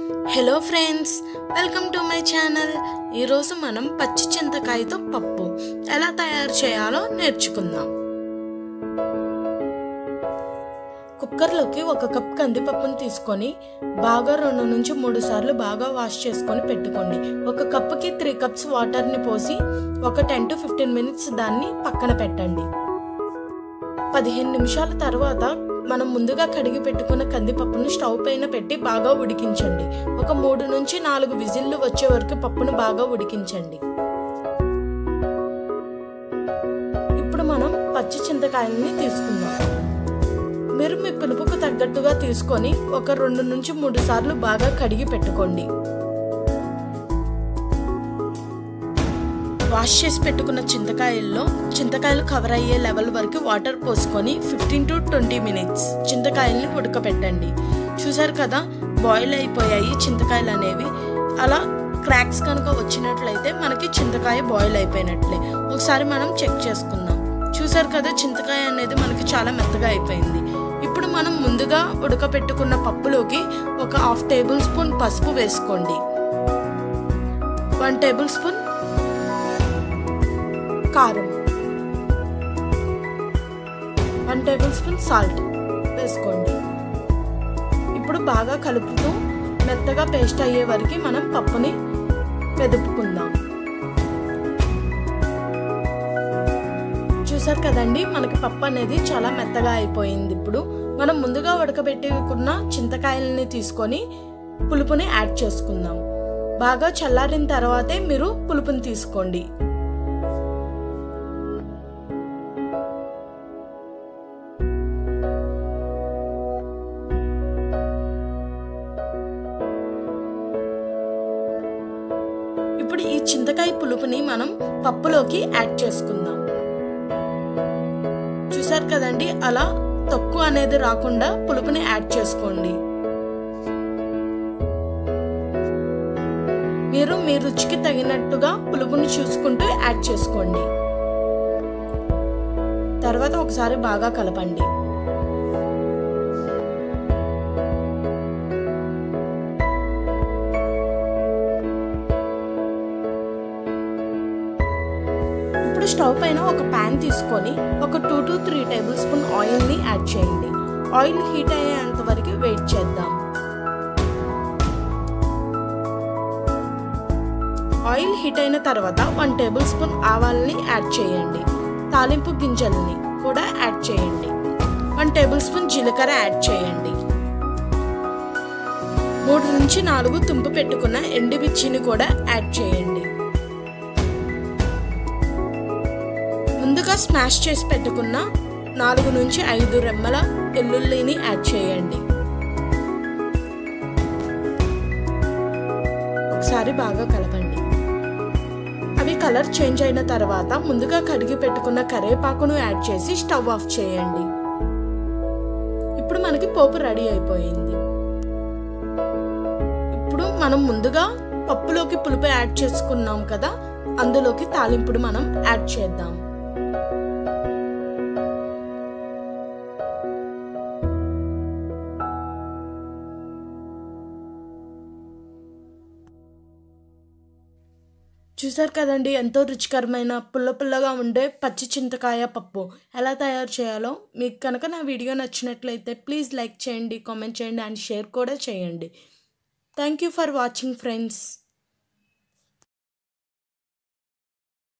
hello friends welcome to my channel ఈరోజు మనం పచ్చి చింతకాయతో పప్పు ఎలా తయారు చేయాలో నేర్చుకుందాం కుక్కర్లోకి ఒక కప్ కందిపప్పును తీసుకొని బాగా రెండు నుంచి మూడు సార్లు బాగా వాష్ చేసుకొని పెట్టుకోండి ఒక కప్పుకి త్రీ కప్స్ వాటర్ని పోసి ఒక టెన్ టు ఫిఫ్టీన్ మినిట్స్ దాన్ని పక్కన పెట్టండి పదిహేను నిమిషాల తర్వాత మనం ముందుగా కడిగి పెట్టుకున్న కందిపప్పును స్టవ్ పైన పెట్టి బాగా ఉడికించండి ఒక మూడు నుంచి నాలుగు విజిల్లు వచ్చే వరకు పప్పును బాగా ఉడికించండి ఇప్పుడు మనం పచ్చి చింతకాయలని తీసుకుందాం మీరు మీ పిలుపుకు తగ్గట్టుగా తీసుకొని ఒక రెండు నుంచి మూడు సార్లు బాగా కడిగి పెట్టుకోండి వాష్ చేసి పెట్టుకున్న చింతకాయల్లో చింతకాయలు కవర్ అయ్యే లెవెల్ వరకు వాటర్ పోసుకొని ఫిఫ్టీన్ టు ట్వంటీ మినిట్స్ చింతకాయల్ని ఉడకపెట్టండి చూసారు కదా బాయిల్ అయిపోయాయి చింతకాయలు అనేవి అలా క్రాక్స్ కనుక వచ్చినట్లయితే మనకి చింతకాయ బాయిల్ అయిపోయినట్లే ఒకసారి మనం చెక్ చేసుకుందాం చూసారు కదా చింతకాయ అనేది మనకి చాలా మెత్తగా అయిపోయింది ఇప్పుడు మనం ముందుగా ఉడకపెట్టుకున్న పప్పులోకి ఒక హాఫ్ టేబుల్ స్పూన్ పసుపు వేసుకోండి వన్ టేబుల్ స్పూన్ కారం వన్ టేబుల్ స్పూన్ సాల్ట్ వేసుకోండి ఇప్పుడు బాగా కలుపుతూ మెత్తగా పేస్ట్ అయ్యే వరకు మనం పప్పుని మెదుపుకుందాం చూసారు కదండి మనకి పప్పు అనేది చాలా మెత్తగా అయిపోయింది ఇప్పుడు మనం ముందుగా ఉడకబెట్టుకున్న చింతకాయలని తీసుకొని పులుపుని యాడ్ చేసుకుందాం బాగా చల్లారిన తర్వాతే మీరు పులుపుని తీసుకోండి ఇప్పుడు ఈ చింతకాయ పులుపుని మనం పప్పులోకి యాడ్ చేసుకుందాం చూసారు కదండి అలా తక్కువ అనేది రాకుండా పులుపుని యాడ్ చేసుకోండి మీరు మీ రుచికి తగినట్టుగా పులుపుని చూసుకుంటూ యాడ్ చేసుకోండి తర్వాత ఒకసారి బాగా కలపండి ఇప్పుడు స్టవ్ పైన ఒక ప్యాన్ తీసుకొని ఒక two to three tablespoon ఆయిల్ని యాడ్ చేయండి ఆయిల్ హీట్ అయ్యేంత వరకు వెయిట్ చేద్దాం ఆయిల్ హీట్ అయిన తర్వాత వన్ టేబుల్ స్పూన్ ఆవాలని యాడ్ చేయండి తాలింపు గింజల్ని కూడా యాడ్ చేయండి వన్ టేబుల్ స్పూన్ జీలకర్ర యాడ్ చేయండి మూడు నుంచి నాలుగు తుంపు పెట్టుకున్న ఎండుమిర్చిని కూడా యాడ్ చేయండి ముందుగా స్మాష్ చేసి పెట్టుకున్న నాలుగు నుంచి ఐదు రెమ్మల వెల్లుల్లిని యాడ్ చేయండి ఒకసారి బాగా కలపండి అవి కలర్ చేంజ్ అయిన తర్వాత ముందుగా కడిగి పెట్టుకున్న కరేపాకును యాడ్ చేసి స్టవ్ ఆఫ్ చేయండి ఇప్పుడు మనకి పోపు రెడీ అయిపోయింది ఇప్పుడు మనం ముందుగా పప్పులోకి పులుపు యాడ్ చేసుకున్నాం కదా అందులోకి తాలింపుడు మనం యాడ్ చేద్దాం చూసారు కదండి ఎంతో రుచికరమైన పుల్ల పుల్లగా ఉండే పచ్చి చింతకాయ పప్పు ఎలా తయారు చేయాలో మీకు కనుక నా వీడియో నచ్చినట్లయితే ప్లీజ్ లైక్ చేయండి కామెంట్ చేయండి అండ్ షేర్ కూడా చేయండి thank you for watching friends